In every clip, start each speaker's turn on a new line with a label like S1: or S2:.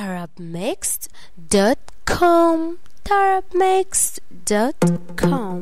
S1: tarabmixed.com tarabmixed.com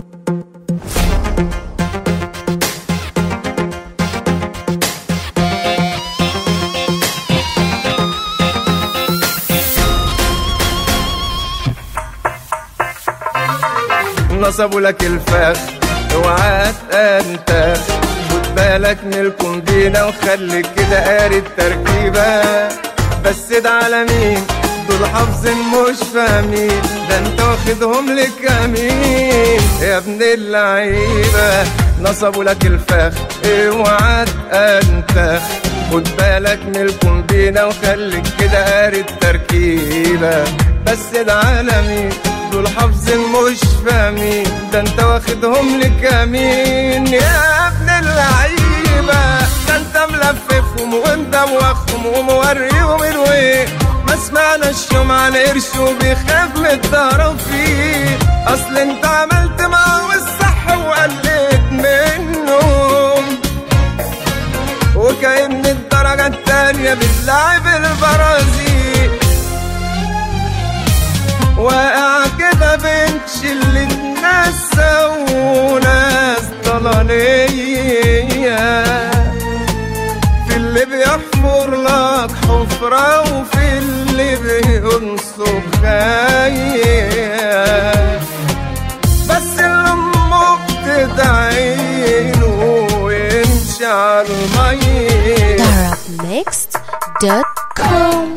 S2: نصبوا لك الفخ اوعى تنتخ خد بالك من الكومبينة وخليك كده قاري التركيبة بس ده على مين دول حافظين مش فاهمين ده انت واخدهم لكمين يا ابن اللعيبة نصبوا لك الفخ اوعى تنتخ خد بالك من الكومبينة وخليك كده قاري التركيبة بس ده على مين دول حافظين مش فاهمين ده انت واخدهم لكمين يا ابن اللعيبة ده انت ملففهم ومدوخهم وموريهم الوين ما سمعناش يوم عن قرش وبيخاف من الطرفين اصل انت عملت معاه الصح وقلت منهم وكأن الدرجة التانية بتلعب البرازيل واقع كده بين شلة ناس وناس ضلالية في اللي بيحفر لك حفرة وفي اللي بينصب خايف بس اللي امك تدعيله ويمشي على المية
S1: tarabmixed.com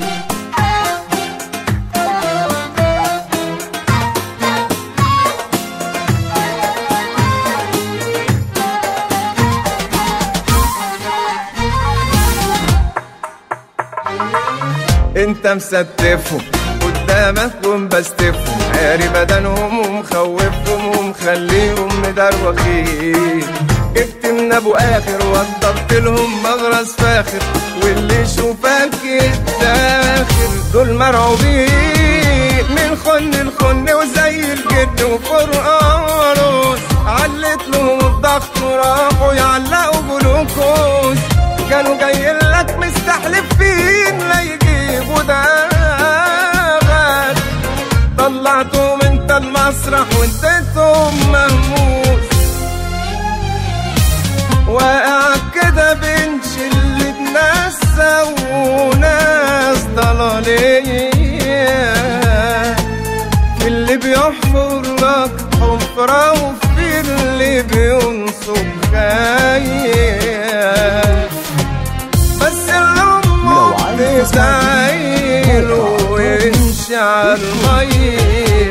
S2: انت مستفهم قدامك ومبستفهم عاري بدنهم ومخوفهم ومخليهم مدروخين جبت من ابو اخر وضبط لهم مغرز فاخر واللي يشوفك يتاخر دول مرعوبين من خن الخن وزي الجد وفرقان علت لهم الضغط وراحوا يعلقوا جلوكوز كانوا جايين لك مستحلفين لا يجيبوا داغك طلعتهم انت المسرح واديتهم مهموس واقع كده بين شلة ناس وناس ضلالية في اللي بيحفر لك حفرة وفي اللي بينصب خايف بس اللي امك تزعيله ويمشي على المية